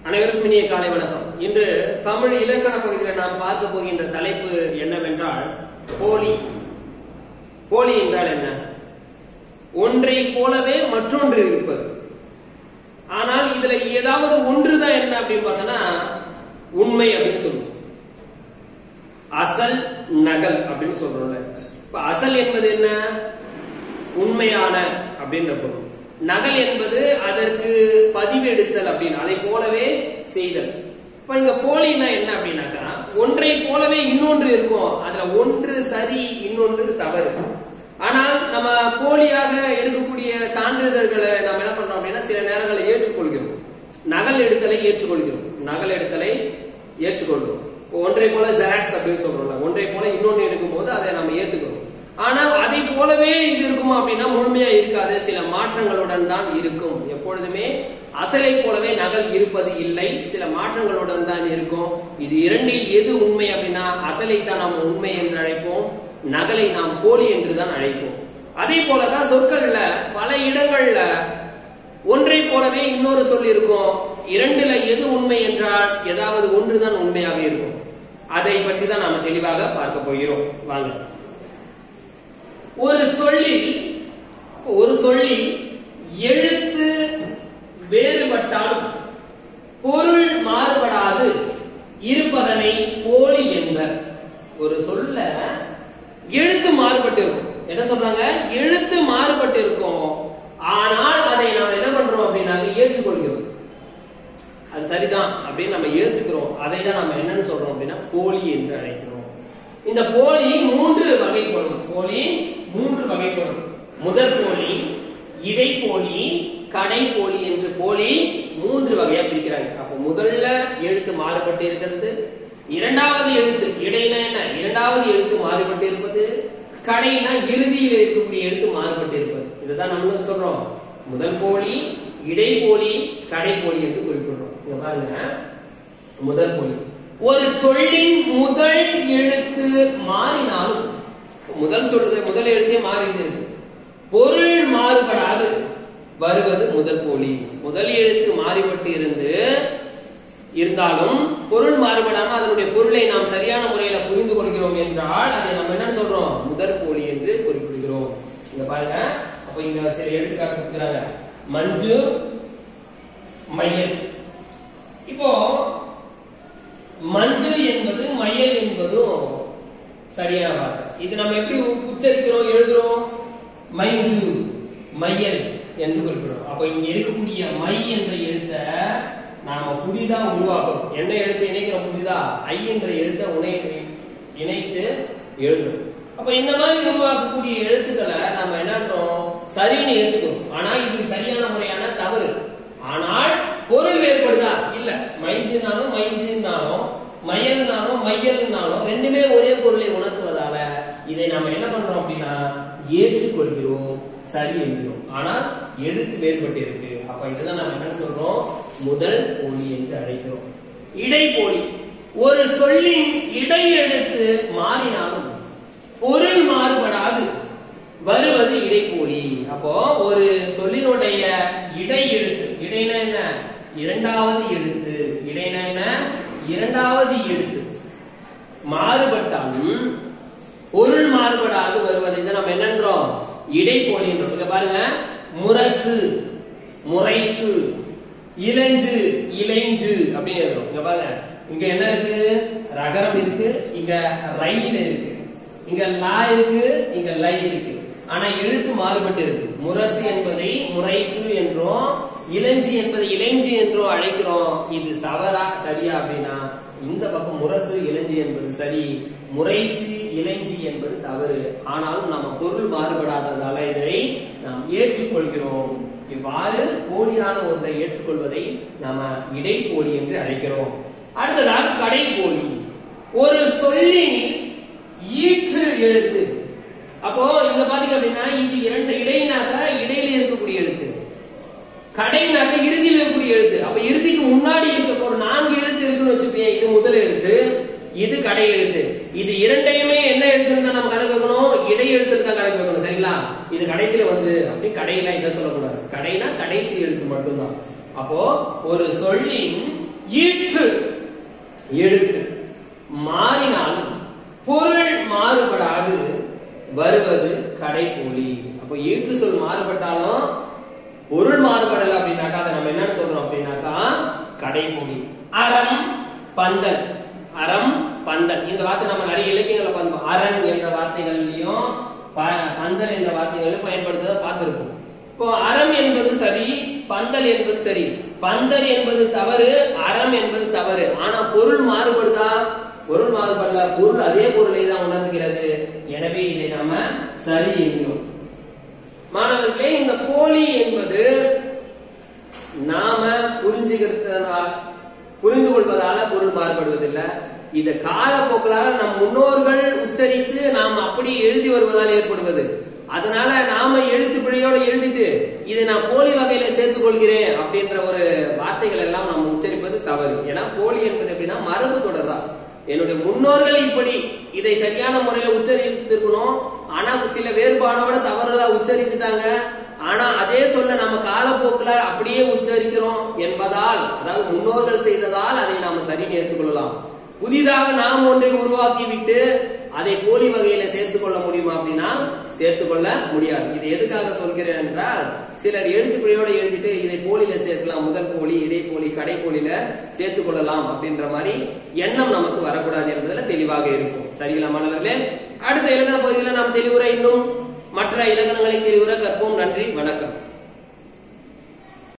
அனைவருக்கும் இனிய காலை வணக்கம் இன்று தமிழ் இலக்கண பகுதியில் நாம் பார்க்க போகின்ற தலைப்பு என்னவென்றால் போலி போலி என்றால் என்ன ஒன்றை போலவே மற்றொன்று இருப்பது ஆனால் இதுல ஏதாவது ஒன்றுதான் என்ன அப்படின்னு பார்த்தோம்னா உண்மை அப்படின்னு சொல்லுவோம் அசல் நகல் அப்படின்னு சொல்றோம்ல இப்ப அசல் என்பது என்ன உண்மையான அப்படின்ற பொருள் நகல் என்பது அதற்கு பதிவெடுத்தல் அப்படின்னு அதை போலவே செய்தல் இப்ப இங்க போலின்னா என்ன அப்படின்னாக்கா ஒன்றை போலவே இன்னொன்று இருக்கும் அதுல ஒன்று சரி இன்னொன்று தவறு ஆனால் நம்ம போலியாக எடுக்கக்கூடிய சான்றிதழ்களை நம்ம என்ன பண்றோம் அப்படின்னா சில நேரங்களில் ஏற்றுக்கொள்கிறோம் நகல் எடுத்தலை ஏற்றுக்கொள்கிறோம் நகல் எடுத்தலை ஏற்றுக்கொள்கிறோம் இப்போ ஒன்றை போல ஜெராக்ஸ் அப்படின்னு சொல்றோம்ல ஒன்றை போல இன்னொன்று எடுக்கும் போது அதை நம்ம ஏத்துக்கிறோம் ஆனால் அதை போலவே இது இருக்குமா அப்படின்னா முழுமையா இருக்காது சில மாற்றங்களுடன் தான் இருக்கும் எப்பொழுதுமே அசலை போலவே நகல் இருப்பது இல்லை சில மாற்றங்களுடன் தான் இருக்கும் இது இரண்டில் எது உண்மை அப்படின்னா அசலை தான் நாம் உண்மை என்று அழைப்போம் நகலை நாம் போலி என்று தான் அழைப்போம் அதே போலதான் சொற்கள்ல பல இடங்கள்ல ஒன்றை போலவே இன்னொரு சொல் இருக்கும் இரண்டுல எது உண்மை என்றால் ஏதாவது ஒன்றுதான் உண்மையாக இருக்கும் அதை பற்றி தான் நாம தெளிவாக பார்க்க போகிறோம் வாங்க ஒரு சொல்லில் ஒரு சொல்லில் எழுத்து வேறுபட்டாலும் பொருள் மாறுபடாது இருப்பதனை போலி என்பர் ஒரு சொல்ல எழுத்து மாறுபட்டு இருக்கும் என்ன சொல்றாங்க எழுத்து மாறுபட்டு இருக்கும் ஆனால் அதை நாம் என்ன பண்றோம் அப்படின்னாக்க ஏற்றுக்கொள்கிறோம் அது சரிதான் அப்படின்னு நம்ம ஏத்துக்கிறோம் அதை தான் நம்ம என்னன்னு சொல்றோம் அப்படின்னா போலி என்று அழைக்கிறோம் இந்த போலி மூன்று வகைப்படும் போலி மூன்று வகைப்படும் முதற் போலி இடைப்போலி கடை போலி என்று போலி மூன்று வகையா பிரிக்கிறாங்க அப்போ முதல்ல எழுத்து மாறுபட்டு இருக்கிறது இரண்டாவது எழுத்து இடைனா என்ன இரண்டாவது எழுத்து மாறுபட்டு இருப்பது கடைனா இறுதியில் இருக்கக்கூடிய எழுத்து மாறுபட்டு இருப்பது இதுதான் நம்ம சொல்றோம் முதல் போலி இடைப்போலி கடைப்போலி என்று குறிப்பிடுறோம் இங்க பாருங்க முதல் போலி ஒரு சொல்லின் முதல் எழுத்து மாறினாலும் முதல் சொல்றது முதல் எழுத்தே மாறிட்டு இருக்கு பொருள் மாறுபடாது வருவது முதல் போலி முதல் எழுத்து மாறிபட்டு இருந்து இருந்தாலும் பொருள் மாறுபடாம அதனுடைய பொருளை நாம் சரியான முறையில புரிந்து கொள்கிறோம் என்றால் அதை நம்ம என்ன சொல்றோம் முதற் போலி என்று குறிப்பிடுகிறோம் இங்க பாருங்க அப்ப இங்க சில எடுத்துக்காட்டு கொடுக்குறாங்க மஞ்சு மையல் இப்போ மஞ்சு என்பது மையல் என்பதும் சரியான வார்த்தை இது நம்ம எப்படி உச்சரிக்கிறோம் எழுதுறோம் மைஞ்சு மையல் என்று குறிப்பிடுறோம் அப்ப இங்க இருக்கக்கூடிய மை என்ற எழுத்த நாம புதிதா உருவாக்குறோம் என்ன எழுத்து இணைக்கிறோம் புதிதா ஐ என்ற எழுத்த உணை இணைத்து எழுதுறோம் அப்ப இந்த மாதிரி உருவாக்கக்கூடிய எழுத்துக்களை நாம என்னன்றோம் சரின்னு ஏத்துக்கிறோம் ஆனா இது சரியான முறையான தவறு ஆனால் பொருள் வேறுபடுதா இல்ல மைஞ்சினாலும் மைஞ்சினாலும் மயல்னாலும் மையல்னாலும் ரெண்டுமே ஒரே பொருளை உணர்த்துவதால இதை நாம என்ன பண்றோம் அப்படின்னா ஏற்றுக்கொள்கிறோம் சரி என்கிறோம் ஆனால் எழுத்து வேறுபட்டு இருக்கு அப்ப இதுதான் நம்ம என்ன சொல்றோம் முதல் போலி என்று அழைக்கிறோம் இடைப்போலி ஒரு சொல்லின் இடை எழுத்து மாறினாலும் பொருள் மாறுபடாது வருவது இடைப்போலி அப்போ ஒரு சொல்லினுடைய இடை எழுத்து இடைனா என்ன இரண்டாவது எழுத்து இடைனா என்ன இரண்டாவது எழுத்து மாறுபட்டாலும் பொருள் மாறுபடாது வருவதை நம்ம என்னன்றோம் இடைப்போலி என்றோம் இங்க பாருங்க முரசு முறைசு இளைஞ்சு இளைஞ்சு அப்படின்னு எழுதுறோம் இங்க பாருங்க இங்க என்ன இருக்கு ரகரம் இருக்கு இங்க ரயில் இருக்கு இங்க லா இருக்கு இங்க லை இருக்கு ஆனா எழுத்து மாறுபட்டு இருக்கு முரசு என்பதை முறைசு என்றும் இளஞ்சி என்பதை இளைஞ்சி என்றோ அழைக்கிறோம் இது சவரா சரியா அப்படின்னா இந்த பக்கம் முரசு இளஞ்சி என்பது சரி முறைசு இளைஞ்சி என்பது தவறு ஆனாலும் நம்ம பொருள் மாறுபடாததால இதை நாம் ஏற்றுக்கொள்கிறோம் இவ்வாறு போலியான ஒன்றை ஏற்றுக்கொள்வதை நாம இடைப்போலி என்று அழைக்கிறோம் அடுத்ததாக கடைப்போலி ஒரு சொல்லின் ஈற்று எழுத்து அப்போ இங்க பாத்தீங்க அப்படின்னா இது இரண்டு இடையினாக இடையில இருக்கக்கூடிய எழுத்து கடைனாக்க இறுதியில் இருக்கக்கூடிய எழுத்து அப்ப இறுதிக்கு முன்னாடி இருக்க ஒரு நான்கு எழுத்து இருக்குன்னு வச்சுப்பேன் இது முதல் எழுத்து இது கடை எழுத்து இது இரண்டையுமே என்ன எழுத்துன்னு தான் நம்ம கணக்கு வைக்கணும் இடை எழுத்துல தான் கணக்கு வைக்கணும் சரிங்களா இது கடைசியில வந்து அப்படி கடையில இதை சொல்லக்கூடாது கடைனா கடைசி எழுத்து மட்டும்தான் அப்போ ஒரு சொல்லின் ஈற்று எழுத்து மாறினாலும் பொருள் மாறுபடாது வருவது கடைக்கூலி அப்போ ஈற்று சொல் மாறுபட்டாலும் பொருள் மாறுபடல அப்படின்னாக்கா அதை நம்ம என்ன சொல்றோம் அப்படின்னாக்கா கடைமொழி அறம் பந்தல் அறம் பந்தல் இந்த வார்த்தை நம்ம நிறைய இலக்கியங்களை பார்ப்போம் அரண் என்ற வார்த்தைகள்லயும் ப- பந்தல் என்ற வார்த்தைகளையும் பயன்படுத்துவதை பார்த்திருப்போம் இப்போ அறம் என்பது சரி பந்தல் என்பது சரி பந்தல் என்பது தவறு அறம் என்பது தவறு ஆனா பொருள் மாறுபடுதா பொருள் மாறுபடல பொருள் அதே பொருளை தான் உணர்கிறது எனவே இதை நாம சரி என்கிறோம் மாணவர்களே இந்த போலி என்பது நாம புரிஞ்சுக்கிறதுனால புரிந்து கொள்வதால பொருள் மாறுபடுவதில்லை இந்த காலப்போக்களால நம் முன்னோர்கள் உச்சரித்து நாம் அப்படி எழுதி வருவதால் ஏற்படுவது அதனால நாம எழுத்து பிழையோட எழுதிட்டு இதை நான் போலி வகையில சேர்த்துக் கொள்கிறேன் அப்படின்ற ஒரு வார்த்தைகள் எல்லாம் நம்ம உச்சரிப்பது தவறு ஏன்னா போலி என்பது எப்படின்னா மரபு தொடர்தான் என்னுடைய முன்னோர்கள் இப்படி இதை சரியான முறையில உச்சரித்திருக்கணும் ஆனா சில வேறுபாடோட தவறுதலா உச்சரித்துட்டாங்க ஆனா அதே சொல்ல நம்ம காலப்போக்குல அப்படியே உச்சரிக்கிறோம் என்பதால் அதாவது முன்னோர்கள் செய்ததால் அதை நாம சரி ஏற்றுக்கொள்ளலாம் புதிதாக நாம் ஒன்றை உருவாக்கி விட்டு அதை போலி வகையில சேர்த்துக் கொள்ள முடியுமா அப்படின்னா சேர்த்துக் கொள்ள முடியாது இது எதுக்காக சொல்கிறேன் என்றால் சிலர் எழுத்து பிழையோட எழுதிட்டு இதை போலியில சேர்க்கலாம் முதல் போலி இடைப்போலி கடைப்போலியில சேர்த்துக் கொள்ளலாம் அப்படின்ற மாதிரி எண்ணம் நமக்கு வரக்கூடாது என்பதுல தெளிவாக இருக்கும் சரிங்களா மாணவர்களே அடுத்த இலக்கண பகுதியில் நாம் தெளிவுரை இன்னும் மற்ற இலக்கணங்களை தெளிவுரை கற்போம் நன்றி வணக்கம்